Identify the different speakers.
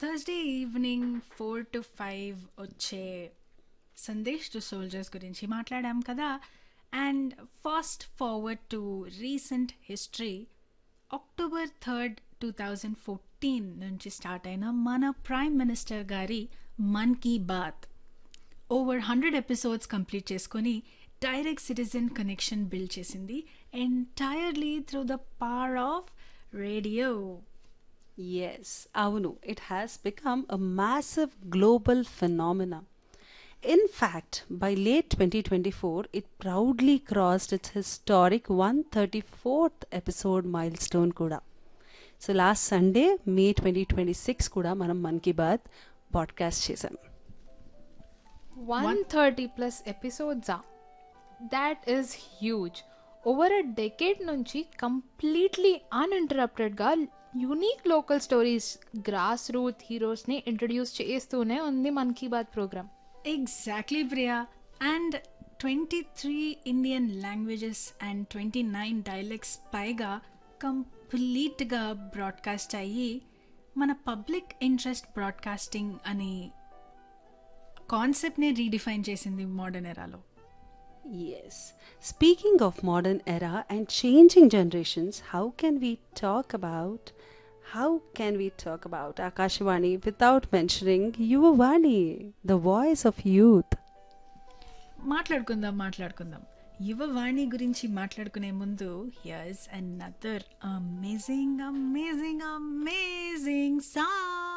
Speaker 1: Thursday evening four to five వచ్చే Sandesh to soldiers గురించి మాట్లాడాం కదా and fast forward to recent history October third two thousand fourteen నుంచి start అయిన మన ప్రైమ్ మినిస్టర్ గారి Mann Ki Baat over hundred episodes complete చేసుకొని డైరెక్ట్ సిటిజన్ కనెక్షన్ బిల్డ్ చేసింది entirely through the power of radio
Speaker 2: Yes, Avunu, it has become a massive global phenomena. In fact, by late 2024, it proudly crossed its historic 134th episode milestone kuda. So last Sunday, May 2026 కూడా మనం Mann Ki Baat podcast చేసాం
Speaker 3: one thirty plus ఎపిసోడ్సా that is huge over a decade నుంచి completely అన్ఇంటరప్టెడ్గా unique local stories grass root హీరోస్ని introduce చేస్తూనే ఉంది Mann Ki Baat programme
Speaker 1: exactly Priya and twenty three Indian languages and twenty nine dialects పైగా కంప్లీట్గా బ్రాడ్కాస్ట్ అయ్యి మన పబ్లిక్ ఇంట్రెస్ట్ బ్రాడ్కాస్టింగ్ అనే కాన్సెప్ట్ని రీడిఫైన్ చేసింది మోడర్న్ ఎరాలో
Speaker 2: Yes. Speaking of modern era and changing generations, how can we talk about how can we talk about Akashvani without mentioning Yuvavani, the voice of youth?
Speaker 1: మాట్లాడుకుందాం మాట్లాడుకుందాం యువవాణి గురించి మాట్లాడుకునే ముందు here's another amazing amazing amazing song